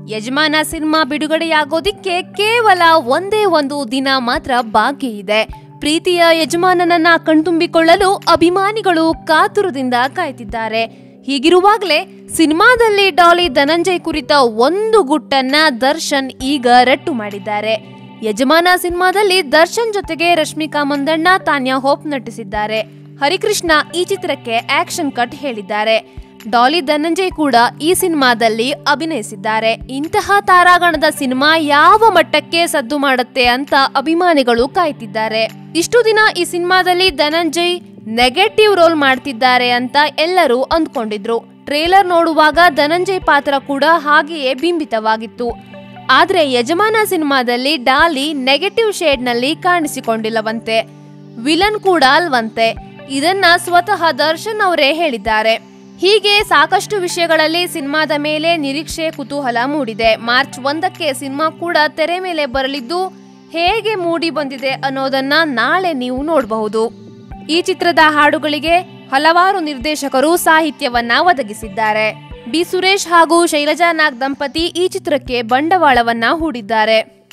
ಯಜಮಾನ ಸಿನಿಮಾ ಬಿಡುಗಡೆಯಾಗೋದಿಕ್ಕೆ ಕೇವಲ ಒಂದೇ ಒಂದು ದಿನ ಮಾತ್ರ ಬಾಕಿ ಇದೆ ಪ್ರೀತಿಯ ಯಜಮಾನನನ್ನ ಕಣ್ತುಂಬಿಕೊಳ್ಳಲು ಅಭಿಮಾನಿಗಳು ಕಾತುರದಿಂದ ಕಾಯ್ತಿದ್ದಾರೆ ಹೀಗಿರುವಾಗಲೇ ಸಿನಿಮಾದಲ್ಲಿ ಡಾಲಿ ಧನಂಜಯ್ ಕುರಿತ ಒಂದು ಗುಟ್ಟನ್ನ ದರ್ಶನ್ ಈಗ ರಟ್ಟು ಮಾಡಿದ್ದಾರೆ ಯಜಮಾನ ಸಿನಿಮಾದಲ್ಲಿ ದರ್ಶನ್ ಜೊತೆಗೆ ರಶ್ಮಿಕಾ ಮಂದಣ್ಣ ತಾನ್ಯಾ ಹೋಪ್ ನಟಿಸಿದ್ದಾರೆ ಹರಿಕೃಷ್ಣ ಈ ಚಿತ್ರಕ್ಕೆ ಆಕ್ಷನ್ ಕಟ್ ಹೇಳಿದ್ದಾರೆ ಡಾಲಿ ಧನಂಜಯ್ ಕೂಡ ಈ ಸಿನಿಮಾದಲ್ಲಿ ಅಭಿನಯಿಸಿದ್ದಾರೆ ಇಂತಹ ತಾರಾಗಣದ ಸಿನಿಮಾ ಯಾವ ಮಟ್ಟಕ್ಕೆ ಸದ್ದು ಮಾಡುತ್ತೆ ಅಂತ ಅಭಿಮಾನಿಗಳು ಕಾಯ್ತಿದ್ದಾರೆ ಇಷ್ಟು ದಿನ ಈ ಸಿನಿಮಾದಲ್ಲಿ ಧನಂಜಯ್ ನೆಗೆಟಿವ್ ರೋಲ್ ಮಾಡ್ತಿದ್ದಾರೆ ಅಂತ ಎಲ್ಲರೂ ಅಂದ್ಕೊಂಡಿದ್ರು ಟ್ರೇಲರ್ ನೋಡುವಾಗ ಧನಂಜಯ್ ಪಾತ್ರ ಕೂಡ ಹಾಗೆಯೇ ಬಿಂಬಿತವಾಗಿತ್ತು ಆದ್ರೆ ಯಜಮಾನ ಸಿನಿಮಾದಲ್ಲಿ ಡಾಲಿ ನೆಗೆಟಿವ್ ಶೇಡ್ನಲ್ಲಿ ಕಾಣಿಸಿಕೊಂಡಿಲ್ಲವಂತೆ ವಿಲನ್ ಕೂಡ ಅಲ್ವಂತೆ ಇದನ್ನ ಸ್ವತಃ ದರ್ಶನ್ ಅವರೇ ಹೇಳಿದ್ದಾರೆ ಹೀಗೆ ಸಾಕಷ್ಟು ವಿಷಯಗಳಲ್ಲಿ ಸಿನಿಮಾದ ಮೇಲೆ ನಿರೀಕ್ಷೆ ಕುತೂಹಲ ಮೂಡಿದೆ ಮಾರ್ಚ್ ಒಂದಕ್ಕೆ ಸಿನಿಮಾ ಕೂಡ ತೆರೆ ಮೇಲೆ ಬರಲಿದ್ದು ಹೇಗೆ ಮೂಡಿ ಬಂದಿದೆ ಅನ್ನೋದನ್ನ ನಾಳೆ ನೀವು ನೋಡಬಹುದು ಈ ಚಿತ್ರದ ಹಾಡುಗಳಿಗೆ ಹಲವಾರು ನಿರ್ದೇಶಕರು ಸಾಹಿತ್ಯವನ್ನ ಒದಗಿಸಿದ್ದಾರೆ ಬಿ ಸುರೇಶ್ ಹಾಗೂ ಶೈಲಜಾ ನಾಗ್ ದಂಪತಿ ಈ ಚಿತ್ರಕ್ಕೆ ಬಂಡವಾಳವನ್ನ ಹೂಡಿದ್ದಾರೆ